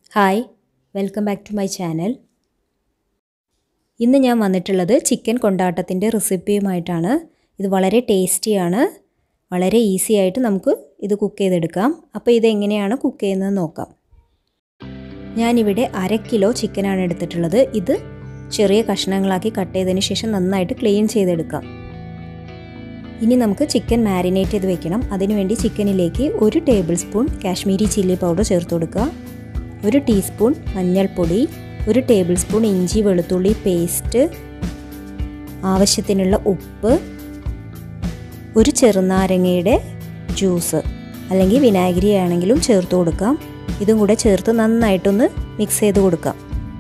Hi welcome back to my channel ഇന്ന് ഞാൻ വന്നിട്ടുള്ളത് ചിക്കൻ കൊണ്ടാട്ടത്തിൻ്റെ റെസിപ്പിയുമായിട്ടാണ് ഇത് വളരെ ടേസ്റ്റിയാണ് വളരെ ഈസി ആയിട്ട് നമുക്ക് ഇത് കുക്ക് ചെയ്തെടുക്കാം അപ്പോൾ ഇതെങ്ങനെയാണ് കുക്ക് ചെയ്യുന്നത് നോക്കാം ഞാനിവിടെ അര കിലോ ചിക്കനാണ് എടുത്തിട്ടുള്ളത് ഇത് ചെറിയ കഷ്ണങ്ങളാക്കി കട്ട് ചെയ്തതിന് ശേഷം നന്നായിട്ട് ക്ലീൻ ചെയ്തെടുക്കാം ഇനി നമുക്ക് ചിക്കൻ മാരിനേറ്റ് ചെയ്ത് വെക്കണം അതിനുവേണ്ടി ചിക്കനിലേക്ക് ഒരു tablespoon Kashmiri chilli powder ചേർത്ത് കൊടുക്കുക ഒരു ടീസ്പൂൺ മഞ്ഞൾപ്പൊടി ഒരു ടേബിൾ സ്പൂൺ ഇഞ്ചി വെളുത്തുള്ളി പേസ്റ്റ് ആവശ്യത്തിനുള്ള ഉപ്പ് ഒരു ചെറുനാരങ്ങയുടെ ജ്യൂസ് അല്ലെങ്കിൽ വിനാഗിരി ആണെങ്കിലും ചേർത്ത് കൊടുക്കാം ഇതും കൂടെ ചേർത്ത് നന്നായിട്ടൊന്ന് മിക്സ് ചെയ്ത് കൊടുക്കാം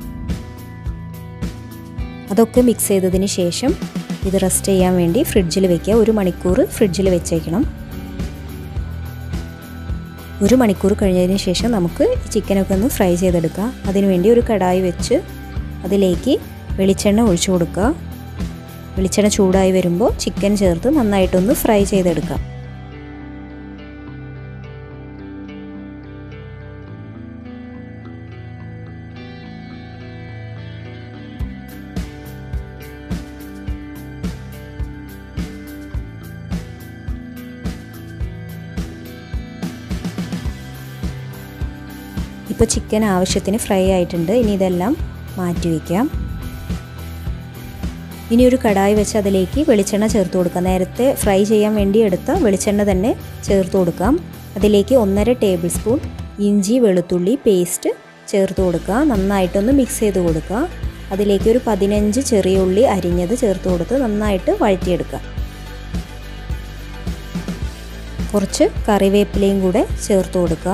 അതൊക്കെ മിക്സ് ചെയ്തതിന് ശേഷം ഇത് റെസ്റ്റ് ചെയ്യാൻ വേണ്ടി ഫ്രിഡ്ജിൽ വെക്കുക ഒരു മണിക്കൂർ ഫ്രിഡ്ജിൽ വെച്ചേക്കണം ഒരു മണിക്കൂർ കഴിഞ്ഞതിന് ശേഷം നമുക്ക് ചിക്കനൊക്കെ ഒന്ന് ഫ്രൈ ചെയ്തെടുക്കാം അതിനുവേണ്ടി ഒരു കടായി വെച്ച് അതിലേക്ക് വെളിച്ചെണ്ണ ഒഴിച്ചു കൊടുക്കുക വെളിച്ചെണ്ണ ചൂടായി വരുമ്പോൾ ചിക്കൻ ചേർത്ത് നന്നായിട്ടൊന്ന് ഫ്രൈ ചെയ്തെടുക്കാം ഇപ്പോൾ ചിക്കൻ ആവശ്യത്തിന് ഫ്രൈ ആയിട്ടുണ്ട് ഇനി ഇതെല്ലാം മാറ്റി വയ്ക്കാം ഇനി ഒരു കടായി വെച്ച് അതിലേക്ക് വെളിച്ചെണ്ണ ചേർത്ത് കൊടുക്കാം നേരത്തെ ഫ്രൈ ചെയ്യാൻ വേണ്ടി എടുത്ത വെളിച്ചെണ്ണ തന്നെ ചേർത്ത് കൊടുക്കാം അതിലേക്ക് ഒന്നര ടേബിൾ സ്പൂൺ ഇഞ്ചി വെളുത്തുള്ളി പേസ്റ്റ് ചേർത്ത് കൊടുക്കുക നന്നായിട്ടൊന്ന് മിക്സ് ചെയ്ത് കൊടുക്കുക അതിലേക്ക് ഒരു പതിനഞ്ച് ചെറിയ ഉള്ളി അരിഞ്ഞത് ചേർത്ത് കൊടുത്ത് നന്നായിട്ട് വഴറ്റിയെടുക്കുക കുറച്ച് കറിവേപ്പിലയും കൂടെ ചേർത്ത് കൊടുക്കുക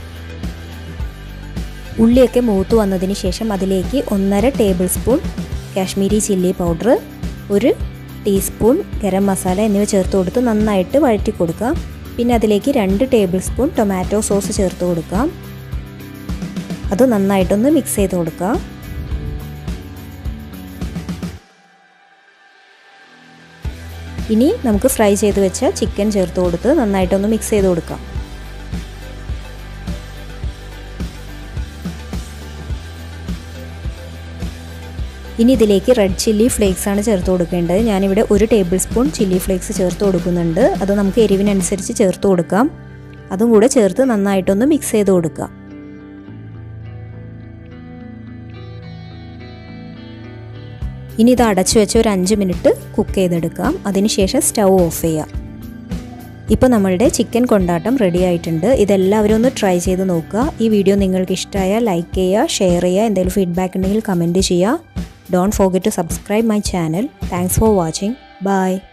ഉള്ളിയൊക്കെ മൂത്ത് വന്നതിന് ശേഷം അതിലേക്ക് ഒന്നര tablespoon Kashmiri chilli powder ഒരു ടീസ്പൂൺ ഗരം മസാല എന്നിവ ചേർത്ത് കൊടുത്ത് നന്നായിട്ട് വഴറ്റി കൊടുക്കുക പിന്നെ അതിലേക്ക് രണ്ട് ടേബിൾ സ്പൂൺ ടൊമാറ്റോ സോസ് ചേർത്ത് കൊടുക്കാം അത് നന്നായിട്ടൊന്ന് മിക്സ് ചെയ്ത് കൊടുക്കുക ഇനി നമുക്ക് ഫ്രൈ ചെയ്ത് വെച്ച ചിക്കൻ ചേർത്ത് കൊടുത്ത് നന്നായിട്ടൊന്ന് മിക്സ് ചെയ്ത് കൊടുക്കാം ഇനി ഇതിലേക്ക് റെഡ് ചില്ലി ഫ്ലേക്സ് ആണ് ചേർത്ത് കൊടുക്കേണ്ടത് ഞാനിവിടെ ഒരു ടേബിൾ സ്പൂൺ ചില്ലി ഫ്ലേക്സ് ചേർത്ത് കൊടുക്കുന്നുണ്ട് അത് നമുക്ക് എരിവിനനുസരിച്ച് ചേർത്ത് കൊടുക്കാം അതും കൂടെ ചേർത്ത് നന്നായിട്ടൊന്ന് മിക്സ് ചെയ്ത് കൊടുക്കാം ഇനി ഇത് അടച്ചു വെച്ച് ഒരു അഞ്ച് മിനിറ്റ് കുക്ക് ചെയ്തെടുക്കാം അതിനുശേഷം സ്റ്റൗ ഓഫ് ചെയ്യാം ഇപ്പോൾ നമ്മളുടെ ചിക്കൻ കൊണ്ടാട്ടം റെഡി ആയിട്ടുണ്ട് ഇതെല്ലാവരും ഒന്ന് ട്രൈ ചെയ്ത് നോക്കുക ഈ വീഡിയോ നിങ്ങൾക്ക് ഇഷ്ടമായാൽ ലൈക്ക് ചെയ്യുക ഷെയർ ചെയ്യുക എന്തെങ്കിലും ഫീഡ്ബാക്ക് ഉണ്ടെങ്കിൽ കമൻറ്റ് ചെയ്യുക Don't forget to subscribe my channel. Thanks for watching. Bye.